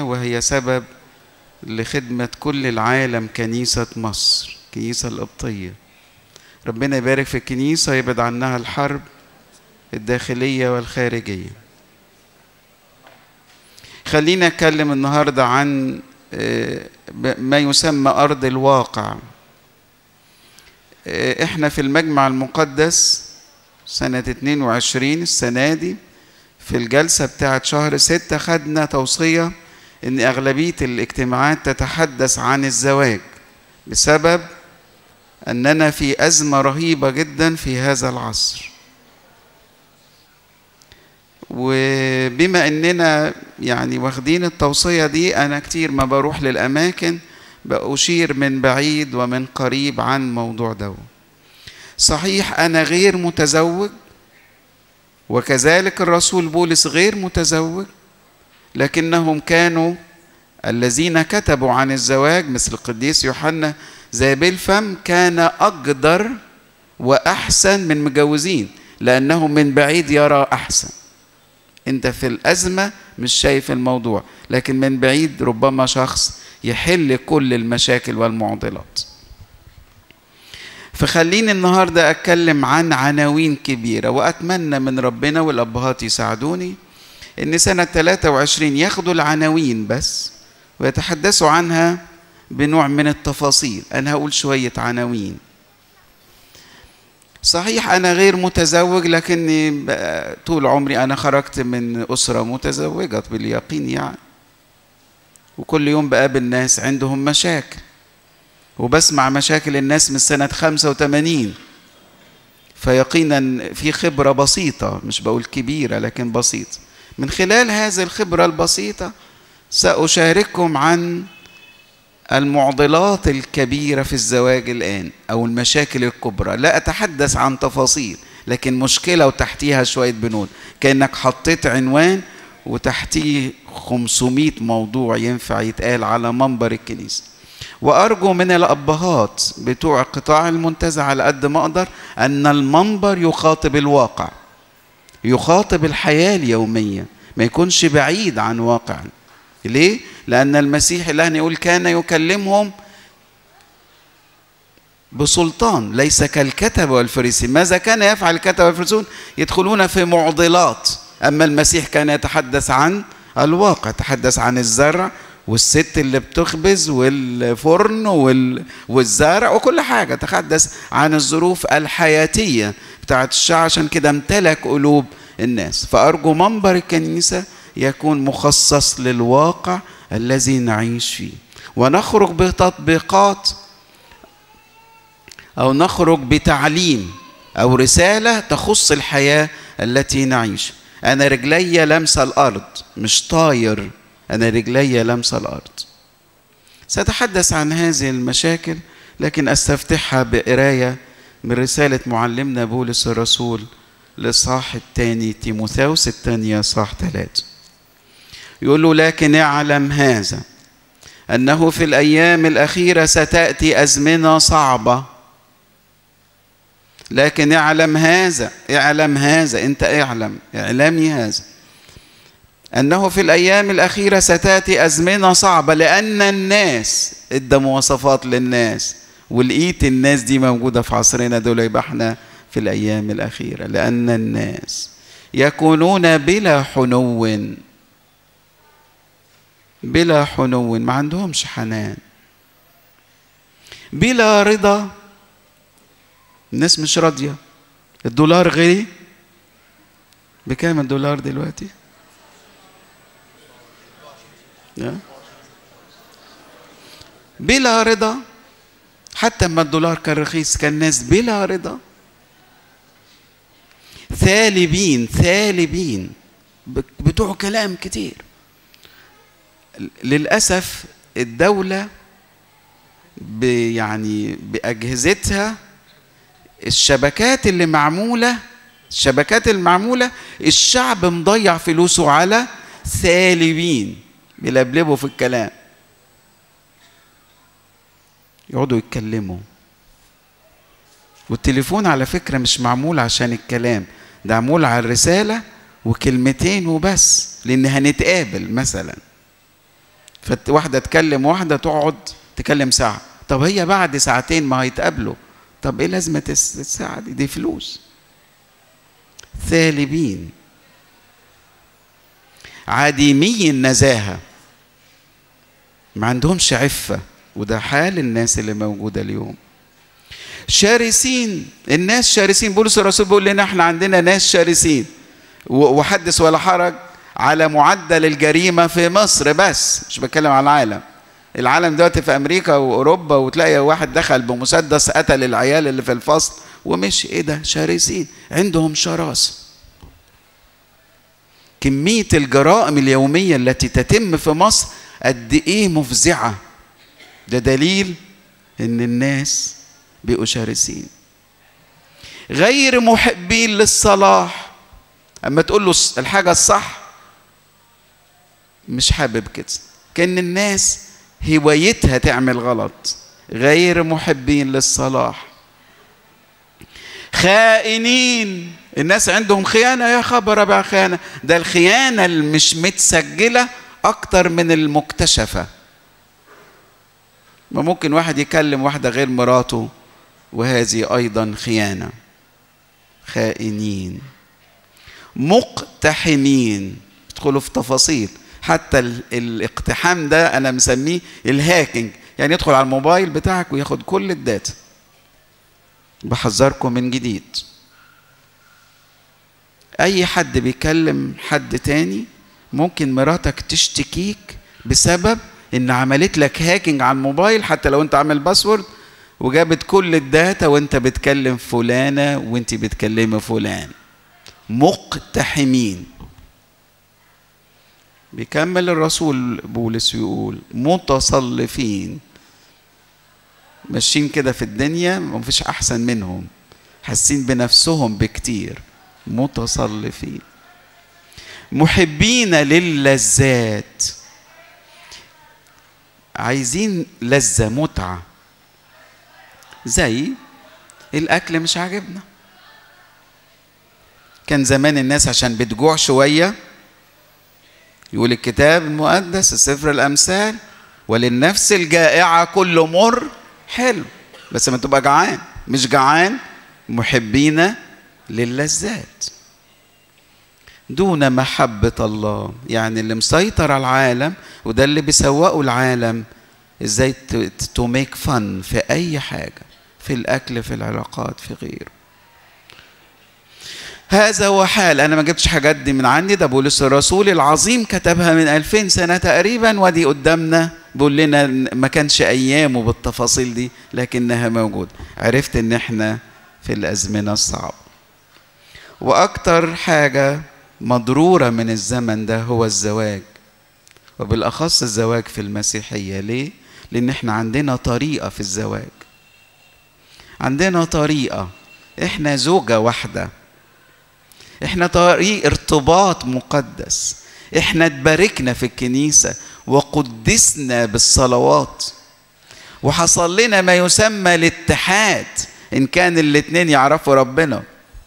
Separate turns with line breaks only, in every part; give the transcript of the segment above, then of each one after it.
وهي سبب لخدمة كل العالم كنيسة مصر الكنيسة القبطية ربنا يبارك في الكنيسة يبعد عنها الحرب الداخلية والخارجية خلينا أتكلم النهاردة عن ما يسمى أرض الواقع إحنا في المجمع المقدس سنة 22 السنة دي في الجلسة بتاعت شهر ستة خدنا توصية إن أغلبية الاجتماعات تتحدث عن الزواج بسبب أننا في أزمة رهيبة جدا في هذا العصر وبما أننا يعني واخدين التوصية دي أنا كتير ما بروح للأماكن بأشير من بعيد ومن قريب عن الموضوع ده صحيح أنا غير متزوج وكذلك الرسول بولس غير متزوج لكنهم كانوا الذين كتبوا عن الزواج مثل القديس يوحنا زي بالفم كان أقدر وأحسن من مجوزين لأنه من بعيد يرى أحسن أنت في الأزمة مش شايف الموضوع لكن من بعيد ربما شخص يحل كل المشاكل والمعضلات فخليني النهارده اتكلم عن عناوين كبيره واتمنى من ربنا والابهات يساعدوني ان سنه 23 ياخدوا العناوين بس ويتحدثوا عنها بنوع من التفاصيل انا هقول شويه عناوين صحيح انا غير متزوج لكني طول عمري انا خرجت من اسره متزوجه باليقين يعني وكل يوم بقابل ناس عندهم مشاكل وبسمع مشاكل الناس من سنة 85 فيقينا في خبرة بسيطة مش بقول كبيرة لكن بسيطة من خلال هذه الخبرة البسيطة سأشارككم عن المعضلات الكبيرة في الزواج الآن أو المشاكل الكبرى لا أتحدث عن تفاصيل لكن مشكلة وتحتيها شوية بنود كأنك حطيت عنوان وتحتيه 500 موضوع ينفع يتقال على منبر الكنيسه وارجو من الابهات بتوع قطاع المنتزه على قد ما اقدر ان المنبر يخاطب الواقع يخاطب الحياه اليوميه ما يكونش بعيد عن واقع ليه لان المسيح الله يقول كان يكلمهم بسلطان ليس كالكتب والفريسين ماذا كان يفعل الكتب والفريسون يدخلون في معضلات اما المسيح كان يتحدث عن الواقع يتحدث عن الزرع والست اللي بتخبز والفرن وال... والزرع وكل حاجة تحدث عن الظروف الحياتية بتاعت الشعب عشان كده امتلك قلوب الناس فأرجو منبر الكنيسة يكون مخصص للواقع الذي نعيش فيه ونخرج بتطبيقات أو نخرج بتعليم أو رسالة تخص الحياة التي نعيش أنا رجلي لمس الأرض مش طاير أنا رجلي لمس الأرض سأتحدث عن هذه المشاكل لكن أستفتحها بقراية من رسالة معلمنا بولس الرسول لصاح الثاني تيموثاوس الثانية صاح ثلاثة يقول له لكن اعلم هذا أنه في الأيام الأخيرة ستأتي أزمنة صعبة لكن اعلم هذا اعلم هذا أنت اعلم اعلمي هذا أنه في الأيام الأخيرة ستأتي أزمنة صعبة لأن الناس ادى مواصفات للناس ولقيت الناس دي موجودة في عصرنا دول يبقى احنا في الأيام الأخيرة لأن الناس يكونون بلا حنو بلا حنو ما عندهمش حنان بلا رضا الناس مش راضية الدولار غلي بكام الدولار دلوقتي؟ بلا رضا حتى اما الدولار كان رخيص كان الناس بلا رضا ثالبين ثالبين بتوع كلام كتير للأسف الدولة يعني بأجهزتها الشبكات اللي معمولة الشبكات المعمولة الشعب مضيع فلوسه على ثالبين بيلبلبوا في الكلام يقعدوا يتكلموا والتليفون على فكرة مش معمول عشان الكلام ده معمول على الرسالة وكلمتين وبس لأن هنتقابل مثلا فواحدة تكلم واحدة تقعد تكلم ساعة طب هي بعد ساعتين ما هيتقابلوا طب ايه لازمة الساعة دي دي فلوس ثالبين عديمي النزاهة ما عندهمش عفة وده حال الناس اللي موجودة اليوم شارسين الناس شارسين بولس الرسول بيقول لنا احنا عندنا ناس شارسين وحدث ولا حرج على معدل الجريمة في مصر بس مش بتكلم على العالم العالم دلوقتي في امريكا واوروبا وتلاقي واحد دخل بمسدس قتل العيال اللي في الفصل ومش ايه ده شارسين عندهم شراسه كميه الجرائم اليوميه التي تتم في مصر قد ايه مفزعه ده دليل ان الناس بقوا شارسين غير محبين للصلاح اما تقول له الحاجه الصح مش حابب كده كان الناس هوايتها تعمل غلط غير محبين للصلاح خائنين الناس عندهم خيانة يا خبر بقى خيانة ده الخيانة المش متسجلة أكتر من المكتشفة ما ممكن واحد يكلم واحدة غير مراته وهذه أيضا خيانة خائنين مقتحمين ادخلوا في تفاصيل حتى الاقتحام ده انا مسميه الهاكينج يعني يدخل على الموبايل بتاعك وياخد كل الداتا بحذركم من جديد اي حد بيكلم حد تاني ممكن مراتك تشتكيك بسبب ان عملت لك هاكينج على الموبايل حتى لو انت عامل باسورد وجابت كل الداتا وانت بتكلم فلانه وانت بتكلمي فلان مقتحمين بيكمل الرسول بولس يقول متصلفين ماشيين كده في الدنيا ومفيش احسن منهم حاسين بنفسهم بكتير متصلفين محبين للذات عايزين لذة متعة زي الأكل مش عاجبنا كان زمان الناس عشان بتجوع شوية يقول الكتاب المقدس سفر الأمثال وللنفس الجائعة كل مر حلو بس ما تبقى جعان مش جعان محبين للذات دون محبة الله يعني اللي مسيطر على العالم وده اللي بيسوقوا العالم ازاي تو ميك فن في اي حاجة في الاكل في العلاقات في غيره هذا هو حال انا ما جبتش حاجات دي من عندي ده بولس الرسول العظيم كتبها من 2000 سنة تقريبا ودي قدامنا بيقول لنا ما كانش ايامه بالتفاصيل دي لكنها موجودة عرفت ان احنا في الازمنة الصعبة واكتر حاجة مضرورة من الزمن ده هو الزواج وبالأخص الزواج في المسيحية ليه؟ لأن احنا عندنا طريقة في الزواج عندنا طريقة احنا زوجة واحدة احنا طريق ارتباط مقدس احنا اتباركنا في الكنيسة وقدسنا بالصلوات وحصل لنا ما يسمى الاتحاد ان كان الاتنين يعرفوا ربنا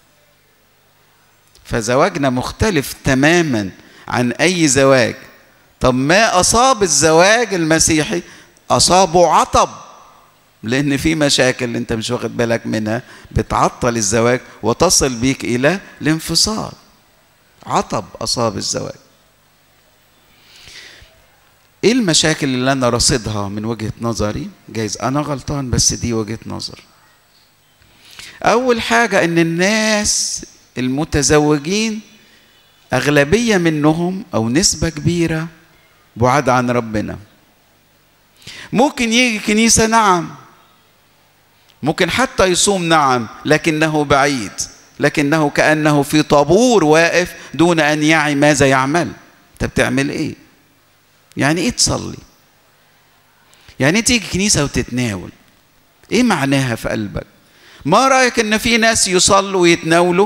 فزواجنا مختلف تماما عن اي زواج طب ما اصاب الزواج المسيحي اصابه عطب لان في مشاكل انت مش واخد بالك منها بتعطل الزواج وتصل بيك الى الانفصال عطب اصاب الزواج ايه المشاكل اللي انا راصدها من وجهه نظري جايز انا غلطان بس دي وجهه نظر اول حاجه ان الناس المتزوجين أغلبية منهم أو نسبة كبيرة بعاد عن ربنا ممكن يجي كنيسة نعم ممكن حتى يصوم نعم لكنه بعيد لكنه كأنه في طابور واقف دون أن يعي ماذا يعمل أنت بتعمل إيه يعني إيه تصلي يعني إيه تيجي كنيسة وتتناول إيه معناها في قلبك ما رأيك إن في ناس يصلوا ويتناولوا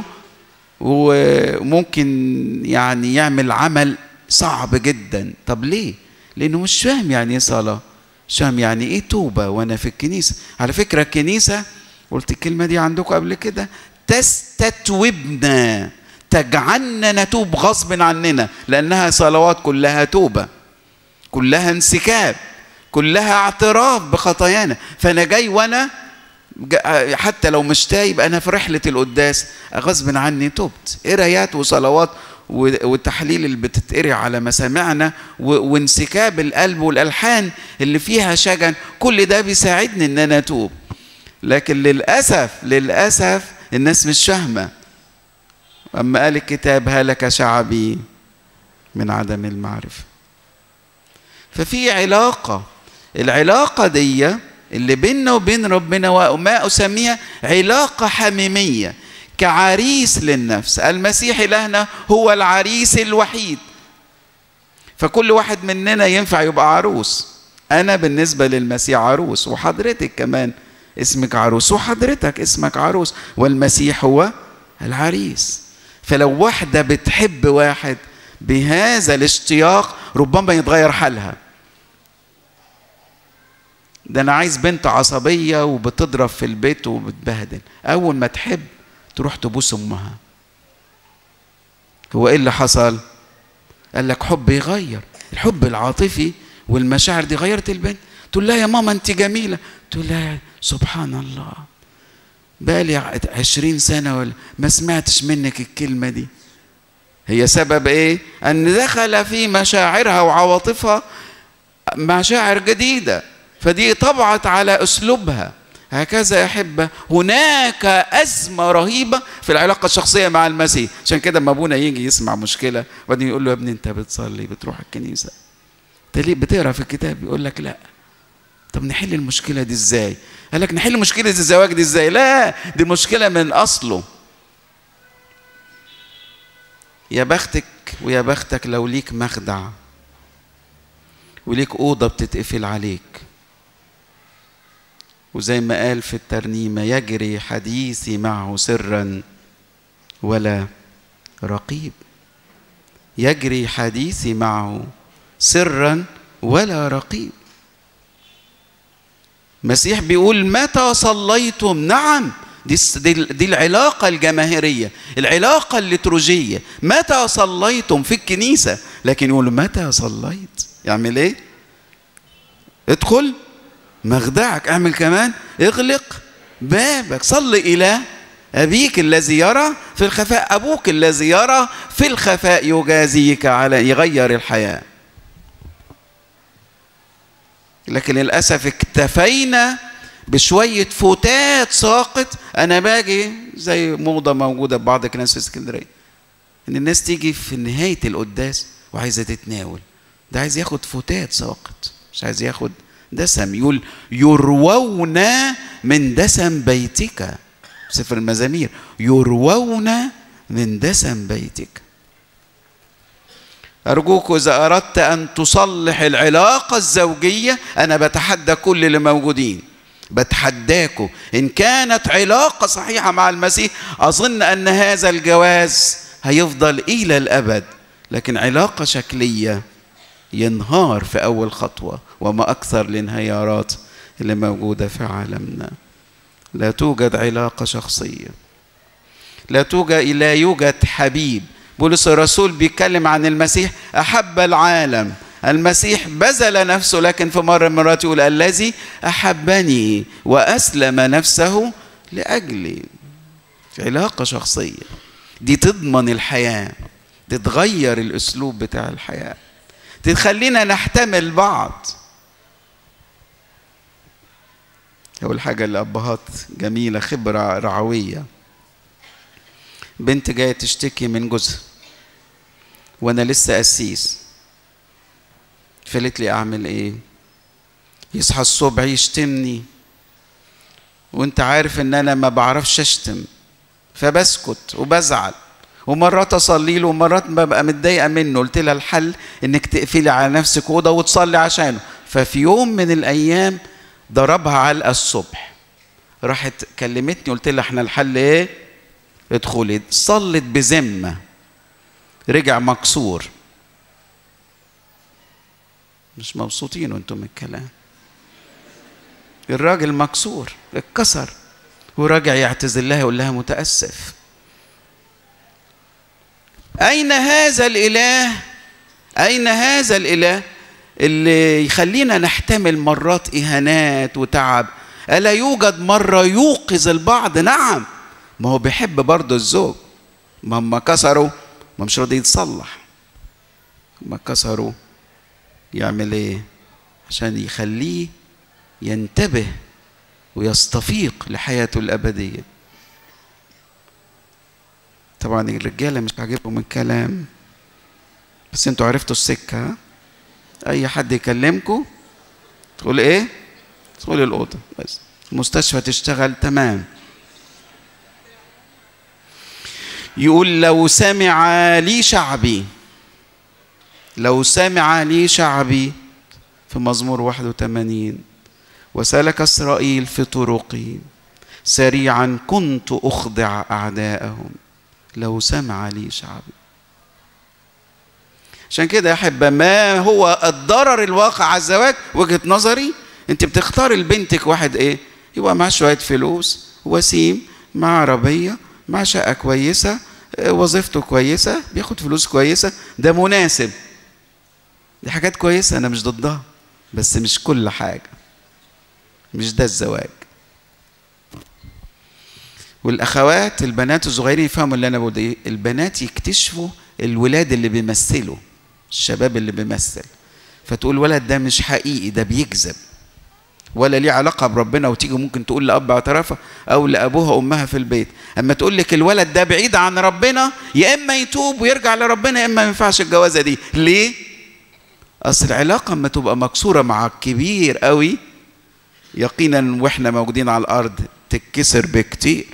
وممكن يعني يعمل عمل صعب جدا طب ليه لانه مش فاهم يعني ايه صلاه مش فاهم يعني ايه توبه وانا في الكنيسه على فكره الكنيسه قلت الكلمه دي عندكم قبل كده تستتوبنا تجعلنا نتوب غصب عننا لانها صلوات كلها توبه كلها انسكاب كلها اعتراف بخطايانا فانا جاي وانا حتى لو مش تايب انا في رحله القداس غصب عني تبت قرايات وصلوات والتحليل اللي بتتقري على مسامعنا وانسكاب القلب والالحان اللي فيها شجن كل ده بيساعدني ان انا اتوب لكن للاسف للاسف الناس مش فاهمه اما قال الكتاب هلك شعبي من عدم المعرفه ففي علاقه العلاقه دي اللي بيننا وبين ربنا وما اسميها علاقه حميميه كعريس للنفس المسيح إلهنا هو العريس الوحيد فكل واحد مننا ينفع يبقى عروس أنا بالنسبة للمسيح عروس وحضرتك كمان اسمك عروس وحضرتك اسمك عروس والمسيح هو العريس فلو واحدة بتحب واحد بهذا الاشتياق ربما يتغير حالها ده أنا عايز بنت عصبية وبتضرب في البيت وبتبهدل أول ما تحب تروح تبوس امها هو ايه اللي حصل قال لك حب يغير الحب العاطفي والمشاعر دي غيرت البنت تقول لها يا ماما انت جميله تقول لها سبحان الله بقالي عشرين سنه ولا ما سمعتش منك الكلمه دي هي سبب ايه ان دخل في مشاعرها وعواطفها مشاعر جديده فدي طبعت على اسلوبها هكذا يا أحبة هناك أزمة رهيبة في العلاقة الشخصية مع المسيح عشان كده لما أبونا يجي يسمع مشكلة وبعدين يقول له يا ابني أنت بتصلي بتروح الكنيسة أنت ليه بتقرا في الكتاب يقول لك لا طب نحل المشكلة دي إزاي قال لك نحل مشكلة الزواج دي إزاي لا دي مشكلة من أصله يا بختك ويا بختك لو ليك مخدع وليك أوضة بتتقفل عليك وزي ما قال في الترنيمه يجري حديثي معه سرا ولا رقيب يجري حديثي معه سرا ولا رقيب المسيح بيقول متى صليتم نعم دي, دي, دي العلاقة الجماهيرية العلاقة الليتروجية متى صليتم في الكنيسة لكن يقول متى صليت يعمل ايه ادخل مخدعك اعمل كمان اغلق بابك صل الى ابيك الذي يرى في الخفاء ابوك الذي يرى في الخفاء يجازيك على يغير الحياه لكن للاسف اكتفينا بشويه فتات ساقط انا باجي زي موضه موجوده في بعض الكنائس في اسكندريه ان الناس تيجي في نهايه القداس وعايزه تتناول ده عايز ياخد فتات ساقط مش عايز ياخد دسم يقول يروون من دسم بيتك سفر المزامير يروون من دسم بيتك أرجوك إذا أردت أن تصلح العلاقة الزوجية أنا بتحدى كل اللي موجودين بتحداكم إن كانت علاقة صحيحة مع المسيح أظن أن هذا الجواز هيفضل إلى الأبد لكن علاقة شكلية ينهار في أول خطوة وما أكثر الانهيارات اللي موجودة في عالمنا لا توجد علاقة شخصية لا توجد لا يوجد حبيب بولس الرسول بيتكلم عن المسيح أحب العالم المسيح بذل نفسه لكن في مرة من المرات يقول الذي أحبني وأسلم نفسه لأجلي علاقة شخصية دي تضمن الحياة دي تغير الأسلوب بتاع الحياة تخلينا نحتمل بعض أول حاجة الأبهات جميلة خبرة رعوية بنت جاية تشتكي من جوزها وأنا لسه قسيس فقالت لي أعمل إيه؟ يصحى الصبح يشتمني وأنت عارف إن أنا ما بعرفش أشتم فبسكت وبزعل ومرات اصلي له ومرات ببقى متضايقه منه قلت لها الحل انك تقفلي على نفسك اوضه وتصلي عشانه ففي يوم من الايام ضربها علقه الصبح راحت كلمتني قلت لها احنا الحل ايه ادخلي صلت بذمه رجع مكسور مش مبسوطين انتم من الكلام الراجل مكسور اتكسر وراجع يعتذر لها يقول لها متاسف أين هذا الإله؟ أين هذا الإله اللي يخلينا نحتمل مرات إهانات وتعب ألا يوجد مرة يوقظ البعض نعم ما هو بيحب برضه الزوج ما هم كسروا ما مش راضي يتصلح ما كسروا يعمل ايه عشان يخليه ينتبه ويستفيق لحياته الأبدية طبعا الرجالة مش عاجبهم الكلام بس انتوا عرفتوا السكة ها؟ أي حد يكلمكم تقول إيه؟ تقول الأوضة بس المستشفى تشتغل تمام يقول لو سمع لي شعبي لو سمع لي شعبي في مزمور 81 وسلك إسرائيل في طرقي سريعا كنت أخضع أعداءهم لو سمع لي شعبي عشان كده يا أحبة ما هو الضرر الواقع على الزواج وجهة نظري أنت بتختار لبنتك واحد إيه يبقى معاه شوية فلوس وسيم مع عربية مع شقة كويسة وظيفته كويسة بياخد فلوس كويسة ده مناسب دي حاجات كويسة أنا مش ضدها بس مش كل حاجة مش ده الزواج والأخوات البنات الصغيرين يفهموا اللي أنا بقول إيه البنات يكتشفوا الولاد اللي بيمثلوا الشباب اللي بيمثل فتقول الولد ده مش حقيقي ده بيكذب ولا ليه علاقة بربنا وتيجي ممكن تقول لأب اعترافها أو لأبوها أمها في البيت أما تقول لك الولد ده بعيد عن ربنا يا إما يتوب ويرجع لربنا يا إما ما ينفعش الجوازة دي ليه؟ أصل العلاقة أما تبقى مكسورة مع الكبير قوي يقينا وإحنا موجودين على الأرض تتكسر بكتير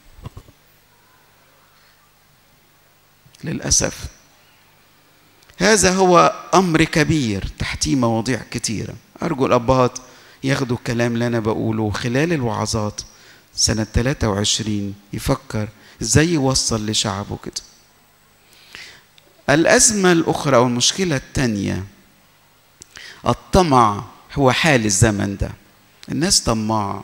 للأسف هذا هو أمر كبير تحتيه مواضيع كتيرة أرجو الأبهات ياخدوا الكلام اللي أنا بقوله خلال الوعظات سنة 23 يفكر إزاي يوصل لشعبه كده الأزمة الأخرى أو المشكلة الثانية الطمع هو حال الزمن ده الناس طماعة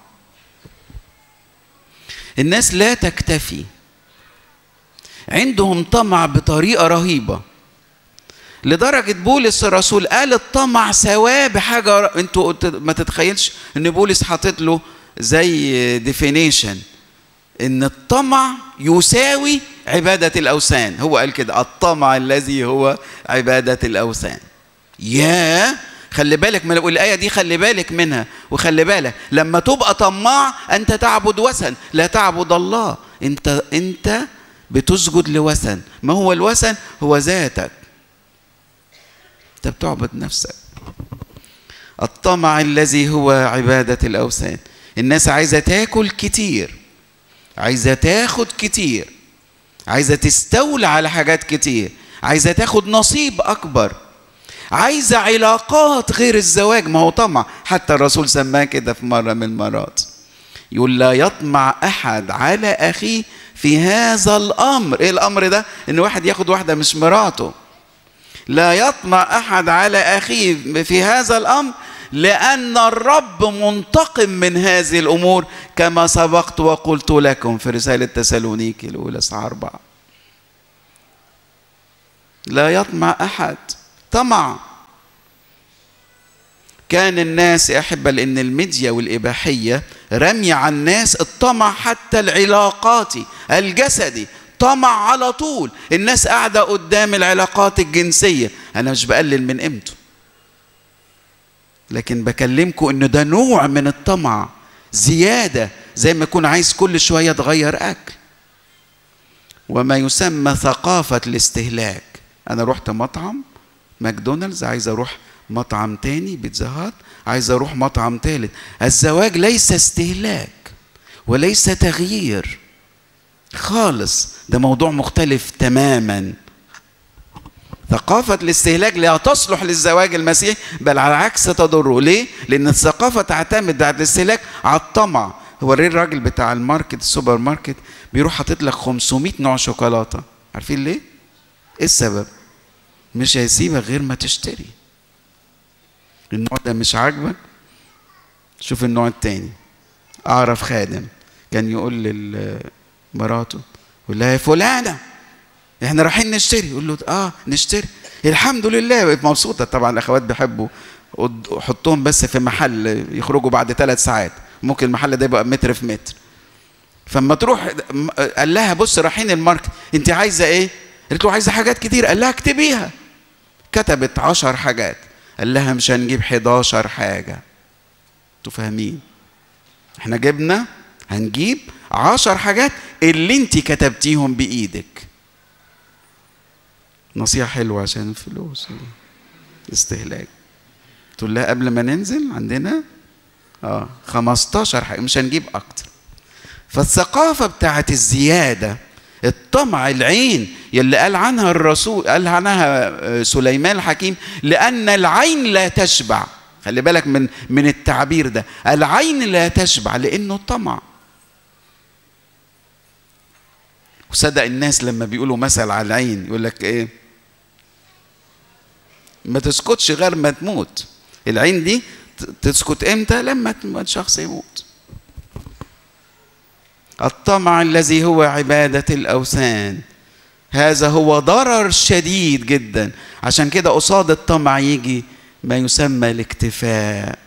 الناس لا تكتفي عندهم طمع بطريقة رهيبة لدرجة بولس الرسول قال الطمع سواه بحاجة انتوا ما تتخيلش ان بولس حاطط له زي ديفينيشن ان الطمع يساوي عبادة الأوثان هو قال كده الطمع الذي هو عبادة الأوثان يا خلي بالك من الآية دي خلي بالك منها وخلي بالك لما تبقى طماع أنت تعبد وثن لا تعبد الله أنت أنت بتسجد لوثن ما هو الوثن هو ذاتك أنت بتعبد نفسك الطمع الذي هو عبادة الأوثان الناس عايزة تاكل كتير عايزة تاخد كتير عايزة تستولى على حاجات كتير عايزة تاخد نصيب أكبر عايزة علاقات غير الزواج ما هو طمع حتى الرسول سماه كده في مرة من المرات يقول لا يطمع أحد على أخيه في هذا الأمر إيه الأمر ده إن واحد ياخد واحدة مش مراته لا يطمع أحد على أخيه في هذا الأمر لأن الرب منتقم من هذه الأمور كما سبقت وقلت لكم في رسالة تسالونيكي الأولى الساعة أربعة لا يطمع أحد طمع كان الناس أحب لأن الميديا والإباحية رمي على الناس الطمع حتى العلاقاتي الجسدي طمع على طول الناس قاعدة قدام العلاقات الجنسية أنا مش بقلل من قيمته لكن بكلمكم إنه ده نوع من الطمع زيادة زي ما يكون عايز كل شوية تغير أكل وما يسمى ثقافة الاستهلاك أنا رحت مطعم ماكدونالدز عايز أروح مطعم تاني بيتزا هات عايز أروح مطعم تالت الزواج ليس استهلاك وليس تغيير خالص ده موضوع مختلف تماما ثقافة الاستهلاك لا تصلح للزواج المسيحي بل على العكس تضره ليه؟ لأن الثقافة تعتمد على الاستهلاك على الطمع هو الراجل بتاع الماركت السوبر ماركت بيروح حاطط لك 500 نوع شوكولاتة عارفين ليه؟ ايه السبب؟ مش هيسيبك غير ما تشتري النوع ده مش عاجبك شوف النوع التاني اعرف خادم كان يقول لمراته يقول لها يا فلانه احنا رايحين نشتري يقول له اه نشتري الحمد لله مبسوطه طبعا الاخوات بيحبوا حطهم بس في محل يخرجوا بعد ثلاث ساعات ممكن المحل ده يبقى متر في متر فما تروح قال لها بص رايحين الماركت انت عايزه ايه قالت له عايزه حاجات كتير قال لها اكتبيها كتبت عشر حاجات قال لها مش هنجيب 11 حاجه انتوا فاهمين احنا جبنا هنجيب عشر حاجات اللي انت كتبتيهم بايدك نصيحة حلوة عشان الفلوس استهلاك تقول لها قبل ما ننزل عندنا اه 15 حاجة مش هنجيب أكتر فالثقافة بتاعت الزيادة الطمع العين يلي قال عنها الرسول قال عنها سليمان الحكيم لأن العين لا تشبع خلي بالك من من التعبير ده العين لا تشبع لأنه طمع وصدق الناس لما بيقولوا مثل على العين يقول لك ايه ما تسكتش غير ما تموت العين دي تسكت امتى لما الشخص يموت الطمع الذي هو عبادة الأوثان هذا هو ضرر شديد جدا عشان كده قصاد الطمع يجي ما يسمى الاكتفاء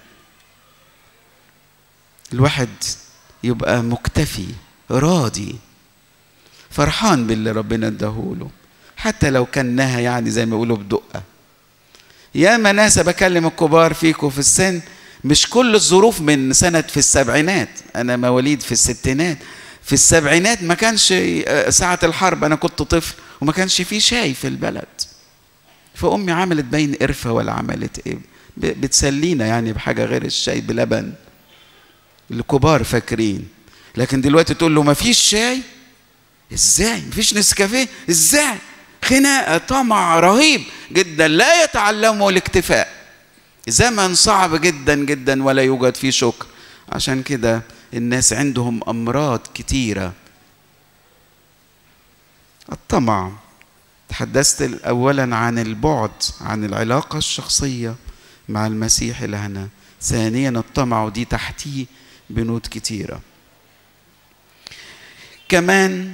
الواحد يبقى مكتفي راضي فرحان باللي ربنا اداهوله حتى لو كانها يعني زي ما يقولوا بدقه يا ناس بكلم الكبار فيكم في السن مش كل الظروف من سنة في السبعينات أنا مواليد في الستينات في السبعينات ما كانش ساعة الحرب أنا كنت طفل وما كانش فيه شاي في البلد فأمي عملت بين قرفة ولا عملت إيه بتسلينا يعني بحاجة غير الشاي بلبن الكبار فاكرين لكن دلوقتي تقول له ما فيش شاي ازاي مفيش نسكافيه ازاي خناقه طمع رهيب جدا لا يتعلمه الاكتفاء زمن صعب جدا جدا ولا يوجد فيه شكر عشان كده الناس عندهم امراض كتيره الطمع تحدثت اولا عن البعد عن العلاقه الشخصيه مع المسيح لهنا ثانيا الطمع ودي تحتيه بنود كتيره كمان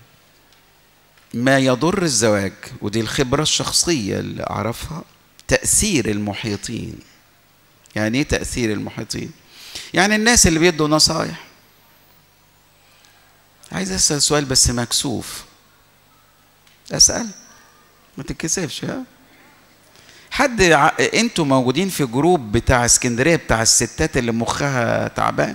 ما يضر الزواج ودي الخبرة الشخصية اللي أعرفها تأثير المحيطين يعني إيه تأثير المحيطين؟ يعني الناس اللي بيدوا نصايح عايز أسأل سؤال بس مكسوف أسأل ما تتكسفش ها حد ع... انتوا موجودين في جروب بتاع اسكندريه بتاع الستات اللي مخها تعبان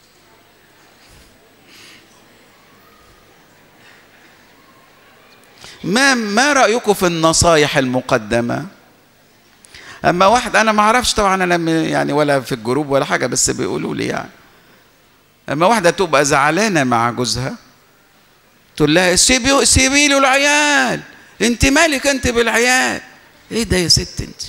ما ما رايكم في النصايح المقدمه اما واحد انا ما اعرفش طبعا انا يعني ولا في الجروب ولا حاجه بس بيقولوا لي يعني اما واحده تبقى زعلانه مع جوزها تقول لها سيبي سيبي له العيال انت مالك انت بالعيال ايه ده يا ست انت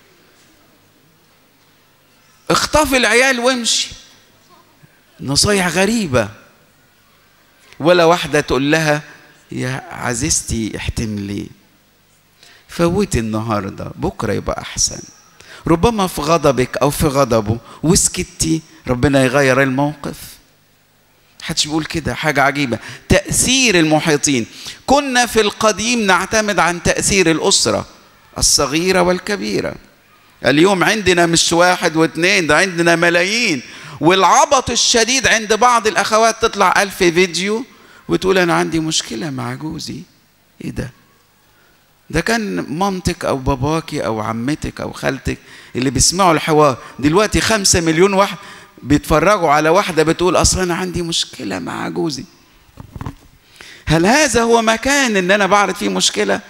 اخطفي العيال وامشي نصايح غريبه ولا واحده تقول لها يا عزيزتي احتملي فوتي النهارده بكره يبقى احسن ربما في غضبك او في غضبه وسكتي ربنا يغير الموقف حدش بيقول كده حاجة عجيبة تأثير المحيطين كنا في القديم نعتمد عن تأثير الأسرة الصغيرة والكبيرة اليوم عندنا مش واحد واثنين ده عندنا ملايين والعبط الشديد عند بعض الأخوات تطلع ألف فيديو وتقول أنا عندي مشكلة مع جوزي إيه ده؟ ده كان مامتك أو باباكي أو عمتك أو خالتك اللي بيسمعوا الحوار دلوقتي خمسة مليون واحد بيتفرجوا على واحدة بتقول أصلا أنا عندي مشكلة مع جوزي هل هذا هو مكان إن أنا بعرض فيه مشكلة؟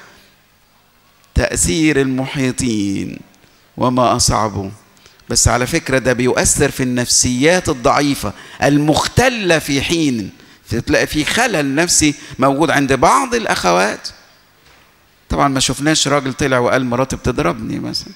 تأثير المحيطين وما أصعبه بس على فكرة ده بيؤثر في النفسيات الضعيفة المختلة في حين تلاقي في خلل نفسي موجود عند بعض الأخوات طبعا ما شفناش راجل طلع وقال مراتي بتضربني مثلا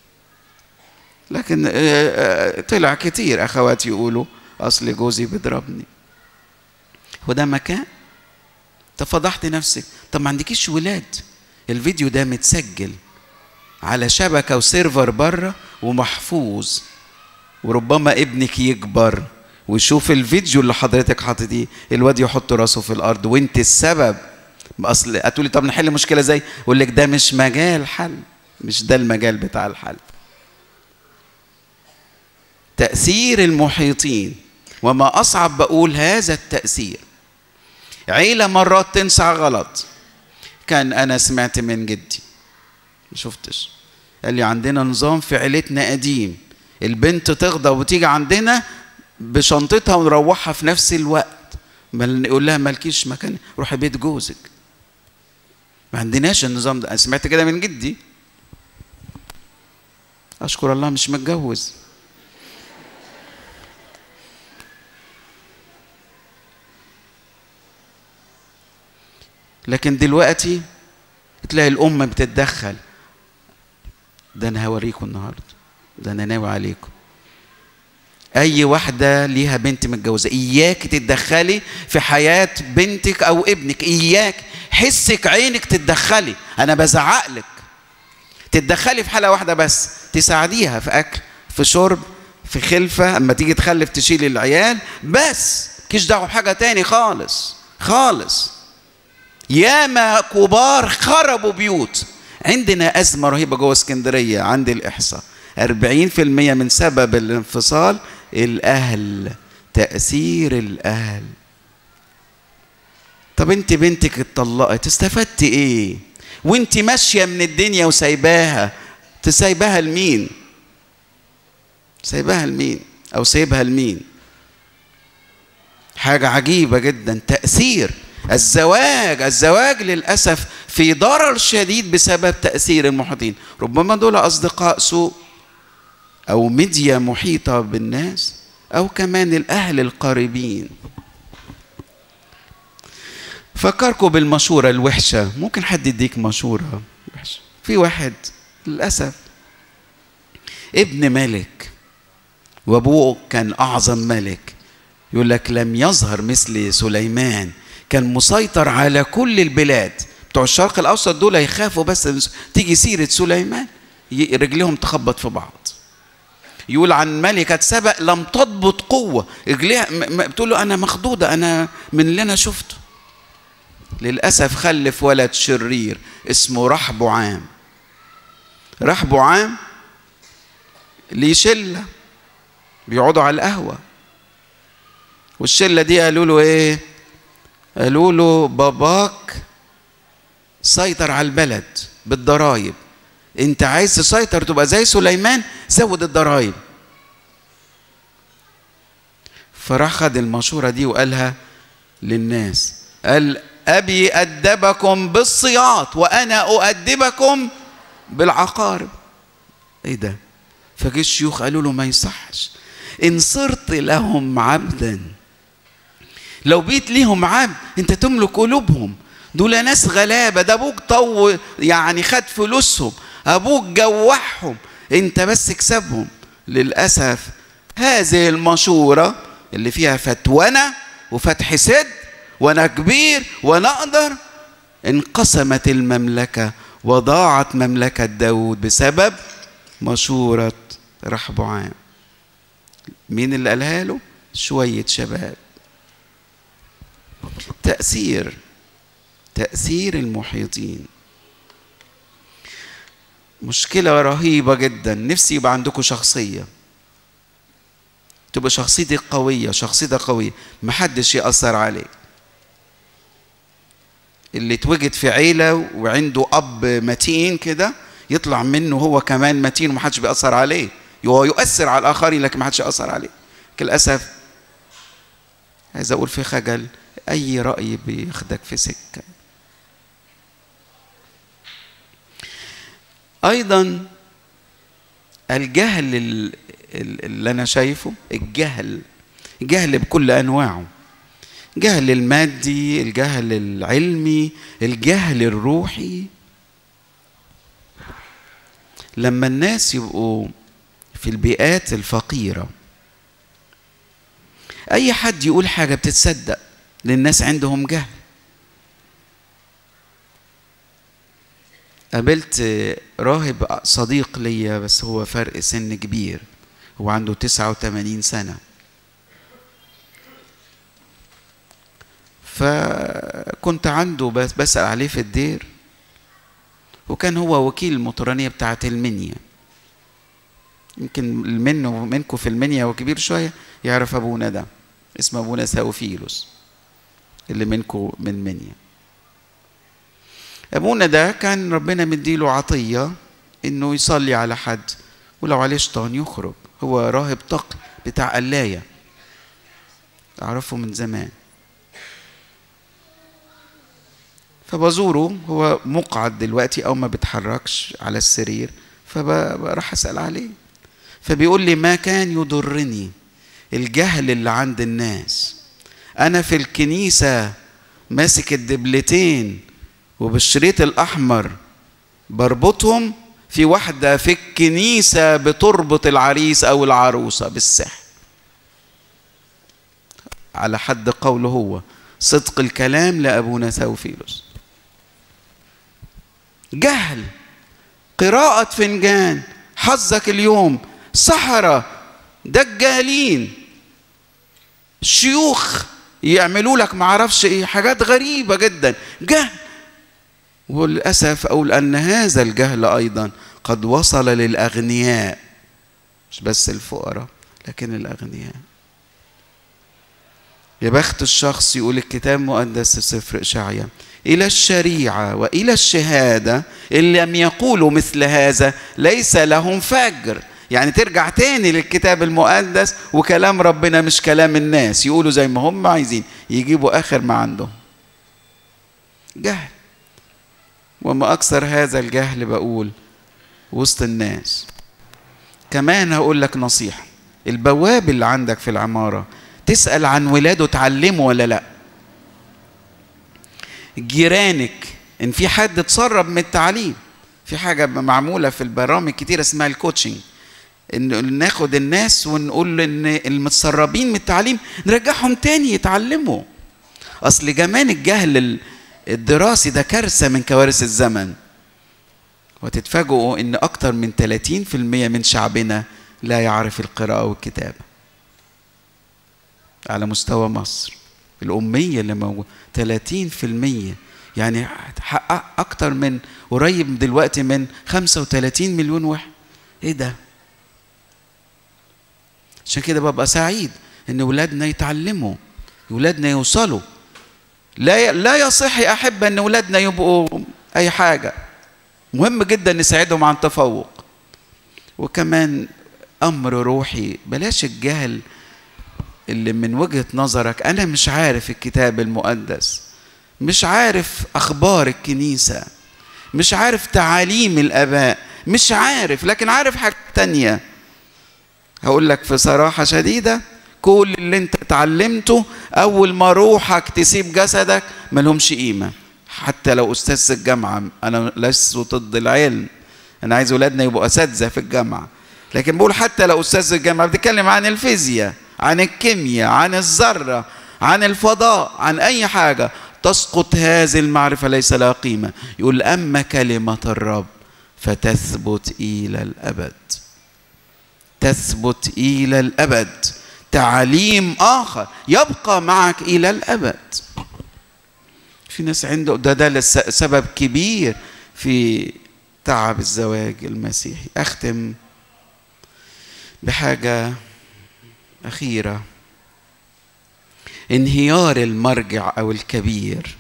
لكن طلع كتير أخوات يقولوا أصل جوزي بيضربني وده مكان طب فضحت نفسك طب ما عندكيش ولاد الفيديو ده متسجل على شبكة وسيرفر بره ومحفوظ وربما ابنك يكبر ويشوف الفيديو اللي حضرتك حاططيه الواد يحط راسه في الارض وانت السبب اصل هتقولي طب نحل المشكله ازاي اقول لك ده مش مجال حل مش ده المجال بتاع الحل تأثير المحيطين وما أصعب بقول هذا التأثير عيلة مرات تنسى غلط كان أنا سمعت من جدي ما شفتش قال لي عندنا نظام في عيلتنا قديم البنت تغضى وتيجي عندنا بشنطتها ونروحها في نفس الوقت نقول لها مالكيش مكان روحي بيت جوزك ما عندناش النظام ده انا سمعت كده من جدي اشكر الله مش متجوز لكن دلوقتي تلاقي الام بتتدخل ده انا هوريكم النهارده ده انا ناوي عليكم اي واحده ليها بنت متجوزه اياك تتدخلي في حياه بنتك او ابنك اياك حسك عينك تتدخلي انا بزعق لك تتدخلي في حاله واحده بس تساعديها في اكل في شرب في خلفه اما تيجي تخلف تشيل العيال بس كيش دعوه بحاجه تاني خالص خالص ياما كبار خربوا بيوت عندنا أزمة رهيبة جوه اسكندرية عند الإحصاء 40% من سبب الانفصال الأهل تأثير الأهل طب انت بنتك اتطلقت استفدت ايه وانت ماشية من الدنيا وسايباها تسايبها لمين سايبها لمين او سايبها لمين حاجة عجيبة جدا تأثير الزواج الزواج للأسف في ضرر شديد بسبب تأثير المحيطين ربما دول أصدقاء سوء أو ميديا محيطة بالناس أو كمان الأهل القريبين فكركم بالمشورة الوحشة ممكن حد يديك مشورة وحشة في واحد للأسف ابن ملك وابوه كان أعظم ملك يقول لك لم يظهر مثل سليمان كان مسيطر على كل البلاد بتوع الشرق الاوسط دول يخافوا بس تيجي سيره سليمان رجليهم تخبط في بعض يقول عن ملكة سبأ لم تضبط قوة رجليها بتقول له أنا مخضوضة أنا من اللي أنا شفته للأسف خلف ولد شرير اسمه رحب عام رحب عام ليه شلة بيقعدوا على القهوة والشلة دي قالوا له إيه قالوا له باباك سيطر على البلد بالضرايب انت عايز تسيطر تبقى زي سليمان زود الضرايب فراح خد المشورة دي وقالها للناس قال أبي أدبكم بالصياط وأنا أؤدبكم بالعقارب إيه ده فجي الشيوخ قالوا له ما يصحش إن صرت لهم عبدا لو بيت ليهم عبد انت تملك قلوبهم دول ناس غلابه ده ابوك طو يعني خد فلوسهم ابوك جوعهم انت بس اكسبهم للاسف هذه المشوره اللي فيها فتونه وفتح سد وانا كبير وانا اقدر انقسمت المملكه وضاعت مملكه داود بسبب مشوره رحبعام مين اللي قالها له شويه شباب تأثير تأثير المحيطين مشكلة رهيبة جدا نفسي يبقى عندكم شخصية تبقى شخصيتك قوية شخصيتك قوية محدش يأثر عليك اللي اتوجد في عيلة وعنده أب متين كده يطلع منه هو كمان متين ومحدش بيأثر عليه هو يؤثر على الآخرين لكن محدش يأثر عليه للأسف عايز أقول في خجل أي رأي بياخدك في سكة أيضا الجهل اللي أنا شايفه الجهل الجهل بكل أنواعه الجهل المادي الجهل العلمي الجهل الروحي لما الناس يبقوا في البيئات الفقيرة أي حد يقول حاجة بتتصدق للناس عندهم جهل قابلت راهب صديق ليا بس هو فرق سن كبير هو عنده 89 سنة فكنت عنده بس بسأل عليه في الدير وكان هو وكيل المطرانية بتاعة المنيا يمكن منه منكم في المنيا وكبير شوية يعرف أبونا ده اسمه أبونا ساوفيلوس اللي منكم من منيا أبونا ده كان ربنا مديله عطية إنه يصلي على حد ولو عليه شيطان يخرج هو راهب تقي بتاع قلاية أعرفه من زمان فبزوره هو مقعد دلوقتي أو ما بيتحركش على السرير فراح أسأل عليه فبيقول لي ما كان يضرني الجهل اللي عند الناس أنا في الكنيسة ماسك الدبلتين وبالشريط الأحمر بربطهم في واحدة في الكنيسة بتربط العريس أو العروسة بالسحر على حد قوله هو صدق الكلام لأبونا ثوفيلوس جهل قراءة فنجان حظك اليوم سحرة دجالين شيوخ يعملوا لك معرفش ايه حاجات غريبة جدا جهل وللأسف أقول أن هذا الجهل أيضا قد وصل للأغنياء مش بس الفقراء لكن الأغنياء يا بخت الشخص يقول الكتاب المقدس في سفر إشعيا إلى الشريعة وإلى الشهادة إن لم يقولوا مثل هذا ليس لهم فجر يعني ترجع تاني للكتاب المقدس وكلام ربنا مش كلام الناس يقولوا زي ما هم عايزين يجيبوا آخر ما عندهم جهل وما أكثر هذا الجهل بقول وسط الناس كمان هقول لك نصيحة البواب اللي عندك في العمارة تسأل عن ولاده اتعلموا ولا لا جيرانك ان في حد اتسرب من التعليم في حاجة معمولة في البرامج كتير اسمها الكوتشنج ان ناخد الناس ونقول ان المتسربين من التعليم نرجعهم تاني يتعلموا اصل كمان الجهل الدراسي ده كارثة من كوارث الزمن وتتفاجئوا ان اكتر من 30% من شعبنا لا يعرف القراءة والكتابة على مستوى مصر الأمية اللي موجودة 30% يعني حقق أكتر من قريب دلوقتي من 35 مليون واحد إيه ده؟ عشان كده ببقى سعيد إن ولادنا يتعلموا ولادنا يوصلوا لا لا يصح يا أحبة إن ولادنا يبقوا أي حاجة مهم جدا نساعدهم عن تفوق وكمان أمر روحي بلاش الجهل اللي من وجهة نظرك أنا مش عارف الكتاب المقدس مش عارف أخبار الكنيسة مش عارف تعاليم الآباء مش عارف لكن عارف حاجة تانية هقول لك في صراحة شديدة كل اللي انت اتعلمته أول ما روحك تسيب جسدك ملهمش قيمة حتى لو أستاذ في الجامعة أنا لست ضد العلم أنا عايز أولادنا يبقوا أساتذة في الجامعة لكن بقول حتى لو أستاذ في الجامعة بتتكلم عن الفيزياء عن الكيمياء عن الذرة عن الفضاء عن أي حاجة تسقط هذه المعرفة ليس لها قيمة يقول أما كلمة الرب فتثبت إلى الأبد تثبت إلى الأبد تعليم آخر يبقى معك إلى الأبد في ناس عنده ده ده سبب كبير في تعب الزواج المسيحي أختم بحاجة أخيرة انهيار المرجع أو الكبير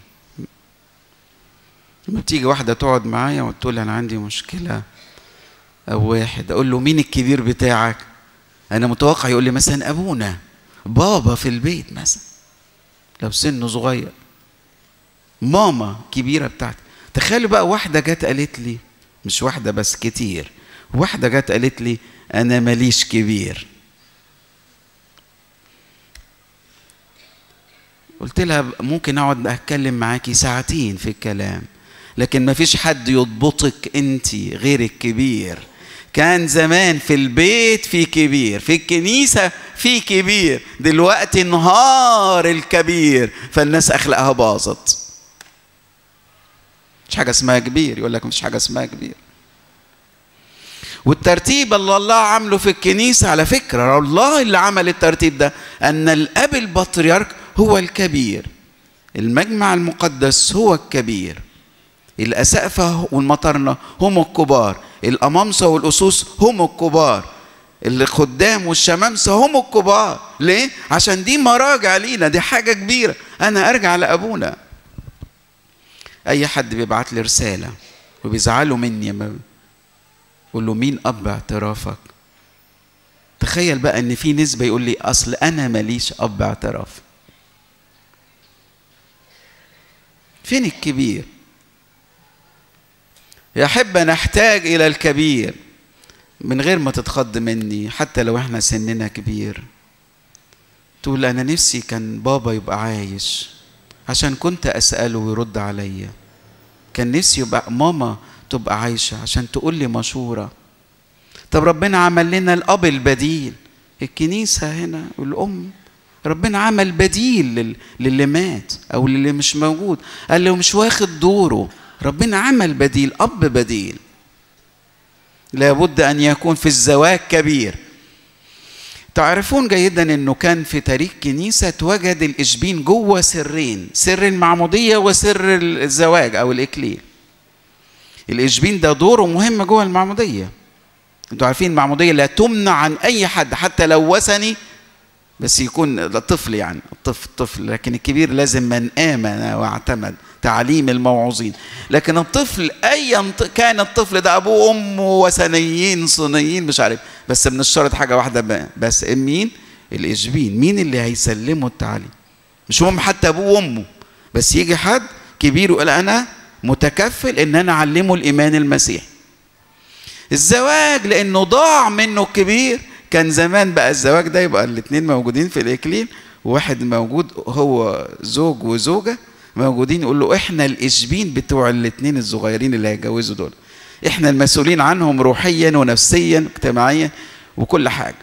لما تيجي واحدة تقعد معايا وتقول أنا عندي مشكلة أو واحد أقول له مين الكبير بتاعك؟ أنا متوقع يقول لي مثلا أبونا بابا في البيت مثلا لو سنه صغير ماما كبيرة بتاعتي تخيلوا بقى واحدة جت قالت لي مش واحدة بس كتير واحدة جت قالت لي أنا ماليش كبير قلت لها ممكن اقعد اتكلم معاكي ساعتين في الكلام لكن ما فيش حد يضبطك انت غير الكبير كان زمان في البيت في كبير في الكنيسة في كبير دلوقتي انهار الكبير فالناس أخلاقها باظت مش حاجة اسمها كبير يقول لك مش حاجة اسمها كبير والترتيب اللي الله عامله في الكنيسة على فكرة الله اللي عمل الترتيب ده أن الأب البطريرك هو الكبير المجمع المقدس هو الكبير الأسقفة والمطرنة هم الكبار الأمامسة والأسوس هم الكبار الخدام والشمامسة هم الكبار ليه؟ عشان دي مراجع لينا دي حاجة كبيرة أنا أرجع لأبونا أي حد بيبعت لي رسالة وبيزعلوا مني ما يقول له مين أب اعترافك تخيل بقى ان في نسبة يقول لي اصل انا ماليش اب اعتراف فين الكبير يحب نحتاج الى الكبير من غير ما تتخض مني حتى لو احنا سننا كبير تقول انا نفسي كان بابا يبقى عايش عشان كنت اساله ويرد عليا كان نفسي يبقى ماما تبقى عايشه عشان تقول لي مشوره طب ربنا عمل لنا الاب البديل الكنيسه هنا والام ربنا عمل بديل للي مات او للي مش موجود قال له مش واخد دوره ربنا عمل بديل اب بديل لابد ان يكون في الزواج كبير تعرفون جيدا انه كان في تاريخ كنيسه توجد الاشبين جوه سرين سر المعموديه وسر الزواج او الاكليل الاشبين ده دوره مهم جوه المعموديه انتوا عارفين المعموديه لا تمنع عن اي حد حتى لو وثني بس يكون الطفل يعني الطفل طفل لكن الكبير لازم من امن واعتمد تعليم الموعوظين لكن الطفل ايا كان الطفل ده ابوه وامه وثنيين صينيين مش عارف بس بنشترط حاجه واحده بس مين الاشبين مين اللي هيسلمه التعليم مش مهم حتى ابوه وامه بس يجي حد كبير يقول انا متكفل ان انا اعلمه الايمان المسيحي الزواج لانه ضاع منه الكبير كان زمان بقى الزواج ده يبقى الاثنين موجودين في الاكليل وواحد موجود هو زوج وزوجه موجودين يقول له احنا الاشبين بتوع الاثنين الصغيرين اللي هيتجوزوا دول احنا المسؤولين عنهم روحيا ونفسيا واجتماعيا وكل حاجه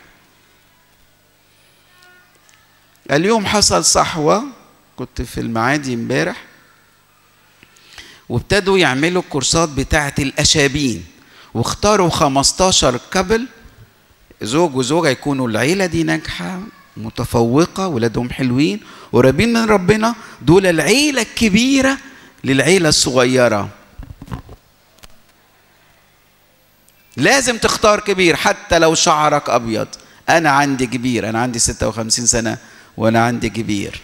اليوم حصل صحوه كنت في المعادي امبارح وابتدوا يعملوا الكورسات بتاعه الاشابين واختاروا 15 كابل زوج وزوجة يكونوا العيلة دي ناجحة متفوقة ولادهم حلوين قريبين من ربنا دول العيلة الكبيرة للعيلة الصغيرة لازم تختار كبير حتى لو شعرك أبيض أنا عندي كبير أنا عندي 56 سنة وأنا عندي كبير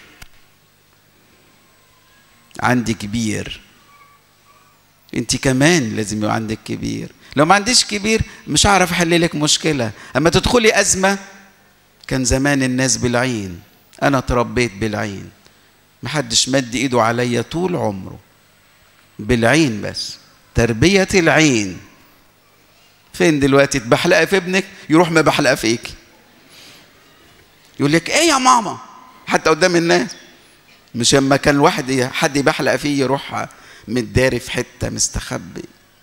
عندي كبير انت كمان لازم يبقى عندك كبير لو ما عنديش كبير مش هعرف احل لك مشكله اما تدخلي ازمه كان زمان الناس بالعين انا اتربيت بالعين محدش مد ايده عليا طول عمره بالعين بس تربيه العين فين دلوقتي تبحلقي في ابنك يروح مبحلقه فيك يقول لك ايه يا ماما حتى قدام الناس مش اما كان واحد حد يبحلق فيه يروح متداري في حته مستخبي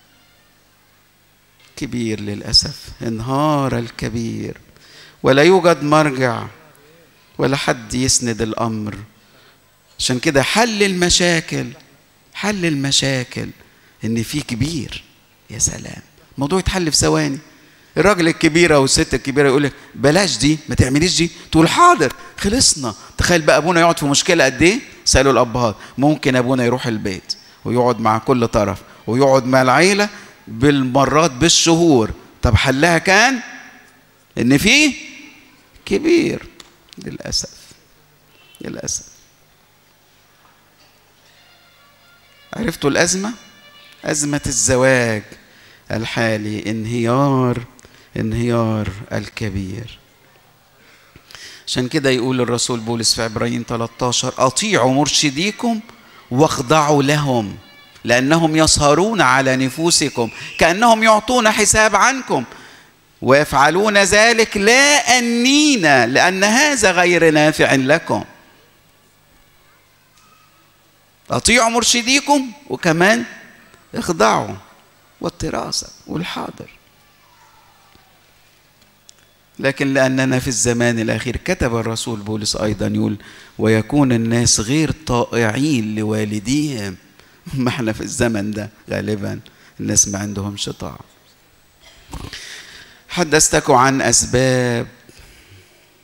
كبير للأسف انهار الكبير ولا يوجد مرجع ولا حد يسند الأمر عشان كده حل المشاكل حل المشاكل إن في كبير يا سلام الموضوع يتحل في ثواني الراجل الكبير او الست الكبيره يقول لك بلاش دي ما تعمليش دي تقول حاضر خلصنا تخيل بقى ابونا يقعد في مشكله قد ايه سالوا الابهات ممكن ابونا يروح البيت ويقعد مع كل طرف ويقعد مع العيله بالمرات بالشهور طب حلها كان ان في كبير للاسف للاسف عرفتوا الازمه ازمه الزواج الحالي انهيار انهيار الكبير عشان كده يقول الرسول بولس في عبرين 13 اطيعوا مرشديكم واخضعوا لهم لأنهم يسهرون على نفوسكم كأنهم يعطون حساب عنكم ويفعلون ذلك لا أنينا لأن هذا غير نافع لكم أطيعوا مرشديكم وكمان اخضعوا والتراسة والحاضر لكن لأننا في الزمان الأخير كتب الرسول بولس أيضا يقول ويكون الناس غير طائعين لوالديهم ما احنا في الزمن ده غالبا الناس ما عندهمش طاعة حدثتكم عن أسباب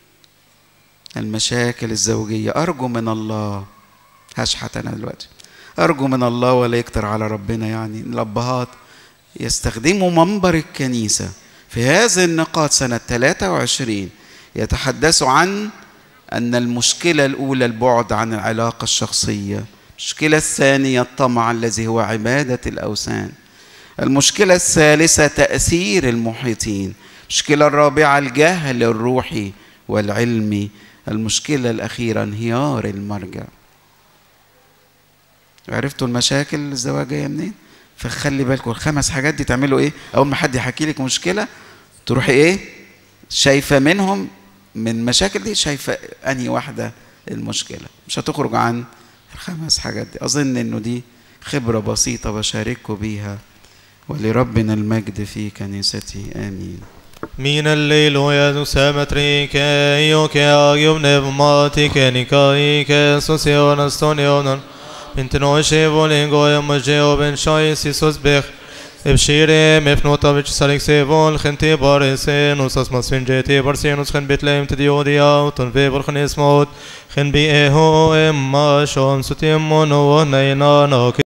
المشاكل الزوجية أرجو من الله هشحت أنا دلوقتي أرجو من الله ولا يكتر على ربنا يعني الأبهات يستخدموا منبر الكنيسة في هذه النقاط سنة 23 يتحدثوا عن أن المشكلة الأولى البعد عن العلاقة الشخصية المشكلة الثانية الطمع الذي هو عبادة الأوثان المشكلة الثالثة تأثير المحيطين المشكلة الرابعة الجهل الروحي والعلمي المشكلة الأخيرة انهيار المرجع عرفتوا المشاكل الزواجية منين؟ فخلي بالكم الخمس حاجات دي تعملوا ايه؟ أول ما حد يحكي لك مشكلة تروحي ايه؟ شايفة منهم من المشاكل دي شايفة أنهي واحدة المشكلة مش هتخرج عن الخمس حاجات دي أظن إنه دي خبرة بسيطة بشارككم بيها ولربنا المجد في كنيسته آمين
Min alleluia du semetrike, ioke agium nevmatike, nikaike, sosionas tonionon, Pintenoishe volingoia mageo ben shais isos bech, Ebshire mefnotovich salikse vol khenti barese nusas masfinjeti barsenus khen betlehem tdiodia uton ve vol khnismot khen bi eho emma shon sutim mono naina no